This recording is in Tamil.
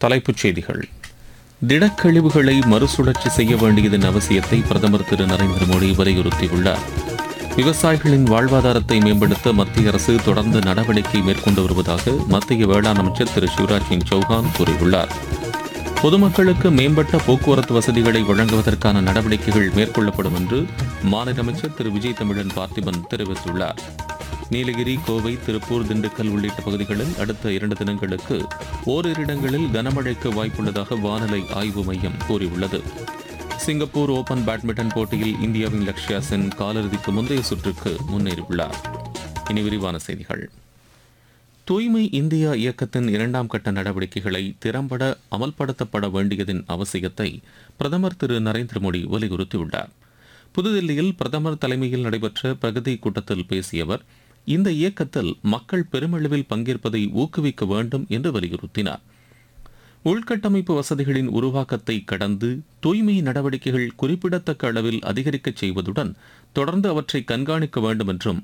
தலைப்புச் செய்திகள் திடக்கழிவுகளை மறுசுழற்சி செய்ய வேண்டியதன் அவசியத்தை பிரதமர் திரு நரேந்திர மோடி வலியுறுத்தியுள்ளார் விவசாயிகளின் வாழ்வாதாரத்தை மேம்படுத்த மத்திய அரசு தொடர்ந்து நடவடிக்கை மேற்கொண்டு வருவதாக மத்திய வேளாண் அமைச்சர் திரு சிவராஜ் சிங் சௌஹான் கூறியுள்ளார் பொதுமக்களுக்கு மேம்பட்ட போக்குவரத்து வசதிகளை வழங்குவதற்கான நடவடிக்கைகள் மேற்கொள்ளப்படும் என்று மாநில அமைச்சர் திரு விஜய் தமிழன் பார்த்திபன் தெரிவித்துள்ளார் நீலகிரி கோவை திருப்பூர் திண்டுக்கல் உள்ளிட்ட பகுதிகளில் அடுத்த இரண்டு தினங்களுக்கு ஓரிரு இடங்களில் கனமழைக்கு வாய்ப்புள்ளதாக வானிலை ஆய்வு மையம் கூறியுள்ளது சிங்கப்பூர் ஓபன் பேட்மிண்டன் போட்டியில் இந்தியாவின் லக்ஷ்யா சென் காலிறுதிக்கு முந்தைய சுற்றுக்கு முன்னேறியுள்ளார் இனி விரிவான செய்திகள் தூய்மை இந்தியா இயக்கத்தின் இரண்டாம் கட்ட நடவடிக்கைகளை திறம்பட அமல்படுத்தப்பட வேண்டியதன் அவசியத்தை பிரதமர் திரு நரேந்திர மோடி வலியுறுத்தியுள்ளார் புதுதில்லியில் பிரதமர் தலைமையில் நடைபெற்ற பிரகதி கூட்டத்தில் பேசிய அவர் இந்த இயக்கத்தில் மக்கள் பெருமளவில் பங்கேற்பதை ஊக்குவிக்க வேண்டும் என்று வலியுறுத்தினார் உள்கட்டமைப்பு வசதிகளின் உருவாக்கத்தை கடந்து தூய்மை நடவடிக்கைகள் குறிப்பிடத்தக்க அளவில் அதிகரிக்கச் செய்வதுடன் தொடர்ந்து அவற்றை கண்காணிக்க வேண்டும் என்றும்